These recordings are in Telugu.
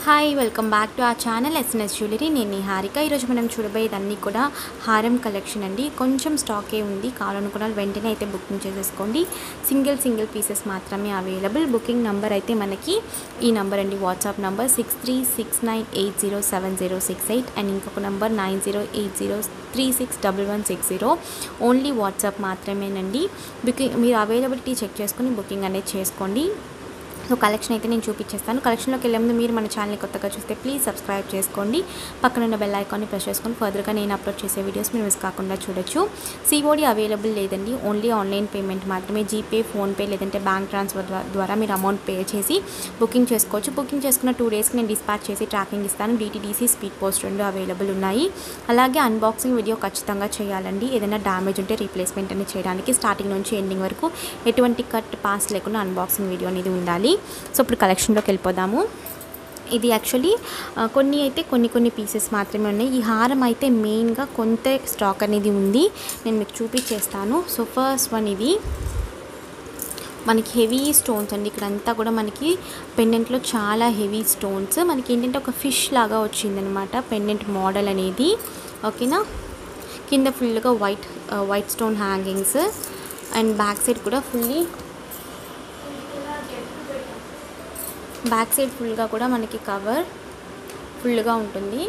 హాయ్ వెల్కమ్ బ్యాక్ టు ఆ ఛానల్ ఎస్ఎన్ఎస్ జ్యువెలరీ నేను నిహారిక ఈరోజు మనం చూడబోయేదన్నీ కూడా హారం కలెక్షన్ అండి కొంచెం స్టాకే ఉంది కావాలనుకున్న వాళ్ళు వెంటనే అయితే బుకింగ్ చేసేసుకోండి సింగిల్ సింగిల్ పీసెస్ మాత్రమే అవైలబుల్ బుకింగ్ నంబర్ అయితే మనకి ఈ నంబర్ అండి WhatsApp number six three six nine eight zero seven zero six eight and ఇంకొక number nine zero eight zero three six double one six zero only WhatsApp మాత్రమేనండి బుకింగ్ మీరు అవైలబిలిటీ చెక్ చేసుకుని బుకింగ్ అనేది చేసుకోండి సో కలెక్షన్ అయితే నేను చూపించేస్తాను కలెక్షన్లోకి వెళ్ళే ముందు మీరు మన ఛానల్ని కొత్తగా చూస్తే ప్లీజ్ సబ్స్క్రైబ్ చేసుకోండి పక్కన ఉన్న బెల్ ఐకాన్ని ప్రెస్ చేసుకొని ఫర్దర్గా నేను అప్లోడ్ చేసే వీడియోస్ మీరు మిస్ కాకుండా చూడొచ్చు సిఓడి అవైలబుల్ లేదండి ఓన్లీ ఆన్లైన్ పేమెంట్ మాత్రమే జీపే ఫోన్పే లేదంటే బ్యాంక్ ట్రాన్స్ఫర్ ద్వా- ద్వారా మీరు అమౌంట్ పే చేసి బుకింగ్ చేసుకోవచ్చు బుకింగ్ చేసుకున్న టూ డేస్కి నేను డిస్పాచ్ చేసి ట్రాకింగ్ ఇస్తాను డిటీడీసీ స్పీడ్ పోస్ట్ రెండు అవైలబుల్ ఉన్నాయి అలాగే అన్బాక్సింగ్ వీడియో ఖచ్చితంగా చేయాలండి ఏదైనా డ్యామేజ్ ఉంటే రీప్లేస్మెంట్ అనేది చేయడానికి స్టార్టింగ్ నుంచి ఎండింగ్ వరకు ఎటువంటి కట్ పాస్ లేకుండా అన్బాక్సింగ్ వీడియో అనేది ఉండాలి సో ఇప్పుడు కలెక్షన్లోకి వెళ్ళిపోదాము ఇది యాక్చువల్లీ ఆ, కొన్ని అయితే కొన్ని కొన్ని పీసెస్ మాత్రమే ఉన్నాయి ఈ హారం అయితే మెయిన్గా కొంత స్టాక్ అనేది ఉంది నేను మీకు చూపించేస్తాను సో ఫస్ట్ వన్ ఇది మనకి హెవీ స్టోన్స్ అండి ఇక్కడ అంతా కూడా మనకి పెండెంట్లో చాలా హెవీ స్టోన్స్ మనకి ఏంటంటే ఒక ఫిష్ లాగా వచ్చిందనమాట పెండెంట్ మోడల్ అనేది ఓకేనా కింద ఫుల్గా white white stone hangings and back side కూడా ఫుల్లీ బ్యాక్ సైడ్ ఫుల్గా కూడా మనకి కవర్ ఫుల్గా ఉంటుంది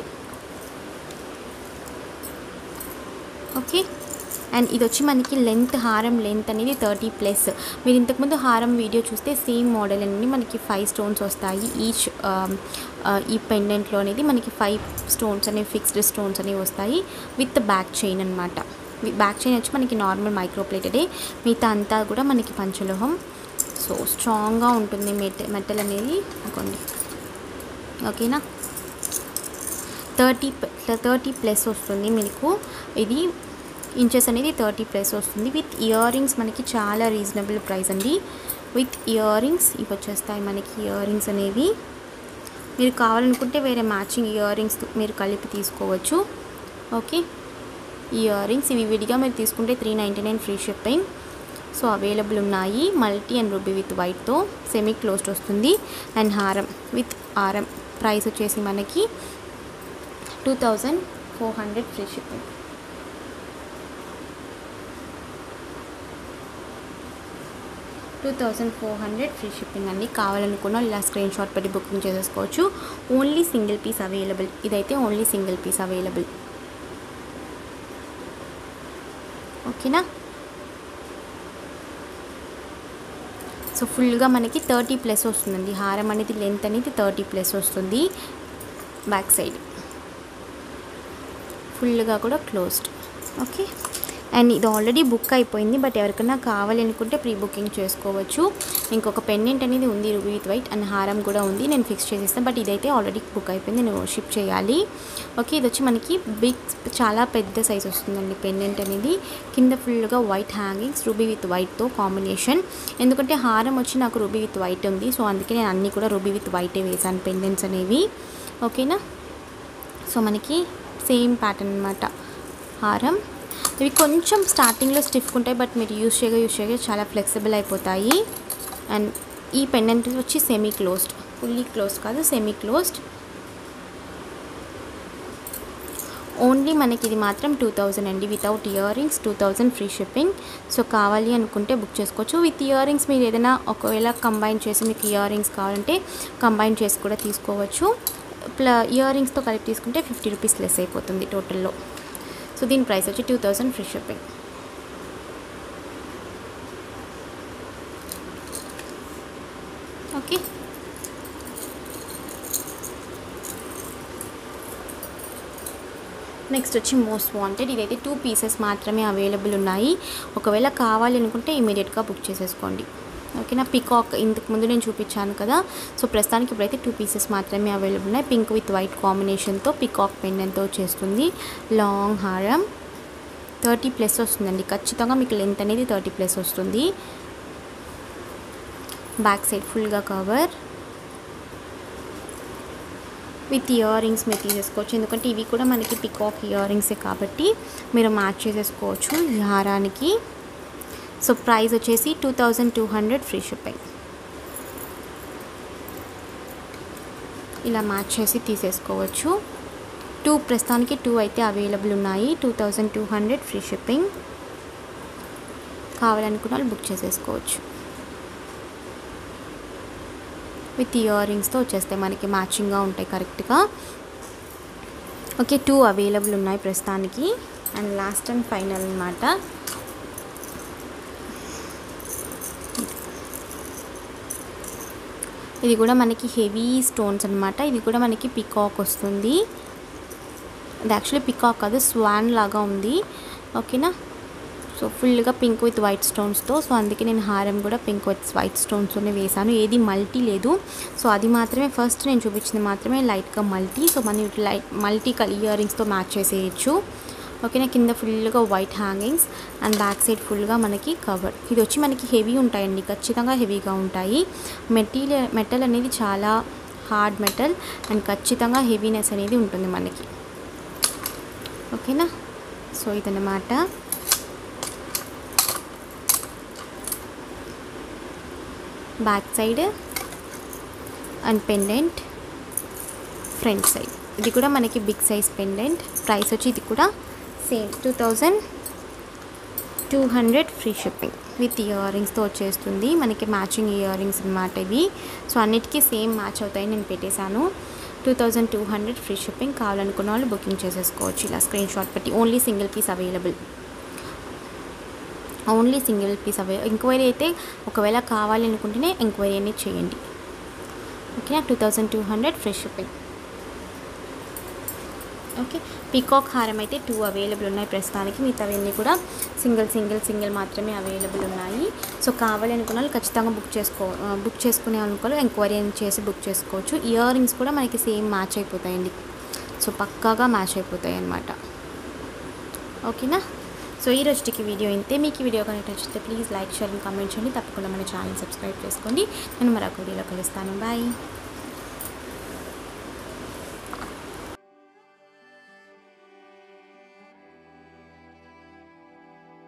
ఓకే అండ్ ఇది వచ్చి మనకి లెంత్ హారం లెంత్ అనేది థర్టీ ప్లస్ మీరు ఇంతకుముందు హారం వీడియో చూస్తే సేమ్ మోడల్ అనేది మనకి ఫైవ్ స్టోన్స్ వస్తాయి ఈచ్ ఈ పెండెంట్లో అనేది మనకి ఫైవ్ స్టోన్స్ అనేవి ఫిక్స్డ్ స్టోన్స్ అనేవి వస్తాయి విత్ బ్యాక్ చైన్ అనమాట బ్యాక్ చైన్ వచ్చి మనకి నార్మల్ మైక్రో ప్లేటెడే మిగతా అంతా కూడా మనకి పంచలోహం సో స్ట్రాంగ్గా ఉంటుంది మెట మెటల్ అనేది అనుకోండి ఓకేనా థర్టీ థర్టీ ప్లస్ వస్తుంది మీకు ఇది ఇంచెస్ అనేది థర్టీ ప్లస్ వస్తుంది విత్ ఇయర్ రింగ్స్ మనకి చాలా రీజనబుల్ ప్రైస్ అండి విత్ ఇయర్ రింగ్స్ ఇవి వచ్చేస్తాయి మనకి ఇయర్ రింగ్స్ అనేవి మీరు కావాలనుకుంటే వేరే మ్యాచింగ్ ఇయర్ రింగ్స్ మీరు కలిపి తీసుకోవచ్చు ఓకే ఇయర్ రింగ్స్ ఇవి విడిగా మీరు తీసుకుంటే three ninety nine free shipping so available ఉన్నాయి మల్టీ అండ్ రూబీ విత్ వైట్తో సెమీ క్లోజ్డ్ వస్తుంది అండ్ హారం విత్ హారం ప్రైస్ వచ్చేసి మనకి two thousand four hundred free shipping two thousand four hundred free shipping అండి కావాలనుకున్న ఇలా స్క్రీన్ షాట్ పెట్టి బుకింగ్ చేసేసుకోవచ్చు ఓన్లీ సింగిల్ పీస్ అవైలబుల్ ఇదైతే ఓన్లీ సింగిల్ పీస్ అవైలబుల్ ఓకేనా సో ఫుల్గా మనకి థర్టీ ప్లస్ వస్తుందండి హారం అనేది లెంత్ అనేది థర్టీ ప్లస్ వస్తుంది బ్యాక్ సైడ్ ఫుల్గా కూడా క్లోజ్డ్ ఓకే అండ్ ఇది ఆల్రెడీ బుక్ అయిపోయింది బట్ ఎవరికైనా కావాలి అనుకుంటే ప్రీ బుకింగ్ చేసుకోవచ్చు ఇంకొక పెండెంట్ అనేది ఉంది రూబీ విత్ వైట్ అండ్ హారం కూడా ఉంది నేను ఫిక్స్ చేసేస్తాను బట్ ఇదైతే ఆల్రెడీ బుక్ అయిపోయింది నేను షిప్ చేయాలి ఓకే ఇది వచ్చి మనకి బిగ్ చాలా పెద్ద సైజ్ వస్తుందండి పెండెంట్ అనేది కింద ఫుల్గా వైట్ హ్యాంగింగ్స్ రూబీ విత్ వైట్తో కాంబినేషన్ ఎందుకంటే హారం వచ్చి నాకు రూబీ విత్ వైట్ ఉంది సో అందుకే నేను అన్నీ కూడా రూబీ విత్ వైటే వేసాను పెండెంట్స్ అనేవి ఓకేనా సో మనకి సేమ్ ప్యాటర్న్ అనమాట హారం ఇవి కొంచెం స్టార్టింగ్లో స్టిఫ్ ఉంటాయి బట్ మీరు యూస్ చేయగా యూస్ చేయగా చాలా ఫ్లెక్సిబుల్ అయిపోతాయి అండ్ ఈ పెండెంట్ వచ్చి సెమీ క్లోజ్డ్ ఫుల్లీ క్లోజ్డ్ కాదు సెమీ క్లోజ్డ్ ఓన్లీ మనకి ఇది మాత్రం టూ థౌజండ్ అండి without ear rings two thousand free shipping so కావాలి అనుకుంటే బుక్ చేసుకోవచ్చు విత్ ఇయర్ రింగ్స్ మీరు ఏదైనా ఒకవేళ కంబైన్ చేసి మీకు ఇయర్ రింగ్స్ కావాలంటే కంబైన్ చేసి కూడా తీసుకోవచ్చు ప్ల ఇయర్ రింగ్స్తో కలిపి తీసుకుంటే ఫిఫ్టీ రూపీస్ లెస్ అయిపోతుంది టోటల్లో సో దీని ప్రైస్ వచ్చి two thousand free shipping okay next వచ్చి మోస్ట్ వాంటెడ్ ఇదైతే టూ పీసెస్ మాత్రమే అవైలబుల్ ఉన్నాయి ఒకవేళ కావాలి అనుకుంటే ఇమీడియట్గా బుక్ చేసేసుకోండి ఓకేనా పికాక్ ఇంతకు ముందు నేను చూపించాను కదా సో ప్రస్తుతానికి ఇప్పుడైతే టూ పీసెస్ మాత్రమే అవైలబుల్ ఉన్నాయి పింక్ విత్ వైట్ కాంబినేషన్తో పికాక్ పెండెంట్తో చేస్తుంది లాంగ్ హారం థర్టీ ప్లస్ వస్తుందండి ఖచ్చితంగా మీకు లెంత్ అనేది థర్టీ ప్లస్ వస్తుంది బ్యాక్ సైడ్ ఫుల్గా కవర్ విత్ ఇయర్ రింగ్స్ మీరు తీసేసుకోవచ్చు ఎందుకంటే ఇవి కూడా మనకి పికాక్ ఇయర్ రింగ్సే కాబట్టి మీరు మ్యాచ్ చేసేసుకోవచ్చు ఈ హారానికి సో ప్రైస్ వచ్చేసి two thousand two hundred free shipping ఇలా మ్యాచ్ చేసి తీసేసుకోవచ్చు టూ ప్రస్తుతానికి టూ అయితే అవైలబుల్ ఉన్నాయి two thousand two hundred free shipping కావాలనుకున్న వాళ్ళు బుక్ చేసేసుకోవచ్చు విత్ ఇయర్ రింగ్స్తో వచ్చేస్తాయి మనకి మ్యాచింగ్గా ఉంటాయి కరెక్ట్గా ఓకే టూ అవైలబుల్ ఉన్నాయి ప్రస్తుతానికి అండ్ లాస్ట్ అండ్ ఫైనల్ అనమాట ఇది కూడా మనకి హెవీ స్టోన్స్ అనమాట ఇది కూడా మనకి పికాక్ వస్తుంది ఇది యాక్చువల్లీ పికాక్ కాదు స్వాన్ లాగా ఉంది ఓకేనా సో ఫుల్గా పింక్ విత్ వైట్ స్టోన్స్తో సో అందుకే నేను హారం కూడా పింక్ విత్ వైట్ స్టోన్స్తోనే వేసాను ఏది మల్టీ లేదు సో అది మాత్రమే ఫస్ట్ నేను చూపించింది మాత్రమే లైట్గా మల్టీ సో మనం లైట్ మల్టీ కల్ ఇయర్ రింగ్స్తో మ్యాచ్ చేసేయచ్చు ఓకేనా కింద ఫుల్గా white hangings and back side ఫుల్గా మనకి కవర్ ఇది వచ్చి మనకి హెవీ ఉంటాయండి ఖచ్చితంగా హెవీగా ఉంటాయి మెటీరియల్ మెటల్ అనేది చాలా హార్డ్ మెటల్ అండ్ ఖచ్చితంగా హెవీనెస్ అనేది ఉంటుంది మనకి ఓకేనా సో ఇదన్నమాట back side and pendant front side ఇది కూడా మనకి బిగ్ సైజ్ పెండెంట్ ప్రైస్ వచ్చి ఇది కూడా same two thousand two hundred free shipping with ear రింగ్స్తో వచ్చేస్తుంది మనకి మ్యాచింగ్ ఇయర్ రింగ్స్ అనమాట ఇవి సో అన్నిటికీ సేమ్ మ్యాచ్ అవుతాయి నేను పెట్టేశాను two thousand two hundred free shipping కావాలనుకున్న వాళ్ళు బుకింగ్ చేసేసుకోవచ్చు ఇలా స్క్రీన్ షాట్ పెట్టి only single piece available only single piece అవే ఎంక్వైరీ అయితే ఒకవేళ కావాలి అనుకుంటేనే ఎంక్వైరీ అనేది చేయండి okay two thousand two hundred free shipping okay peacock హారం అయితే టూ అవైలబుల్ ఉన్నాయి ప్రస్తుతానికి మిగతావన్నీ కూడా సింగిల్ సింగిల్ సింగిల్ మాత్రమే అవైలబుల్ ఉన్నాయి సో కావాలి అనుకున్న వాళ్ళు ఖచ్చితంగా బుక్ చేసుకో బుక్ చేసుకునే అనుకోవాలి ఎంక్వైరీ చేసి బుక్ చేసుకోవచ్చు ఇయర్ రింగ్స్ కూడా మనకి సేమ్ మ్యాచ్ అయిపోతాయండి సో పక్కాగా మ్యాచ్ అయిపోతాయి అన్నమాట ఓకేనా సో ఈ రోజుకి వీడియో ఇంతే మీకు ఈ వీడియో కనుక నచ్చితే please like share and comment చేయండి తప్పకుండా మన ఛానల్ సబ్స్క్రైబ్ చేసుకోండి నేను మరొక వీడియోలో కలుస్తాను బాయ్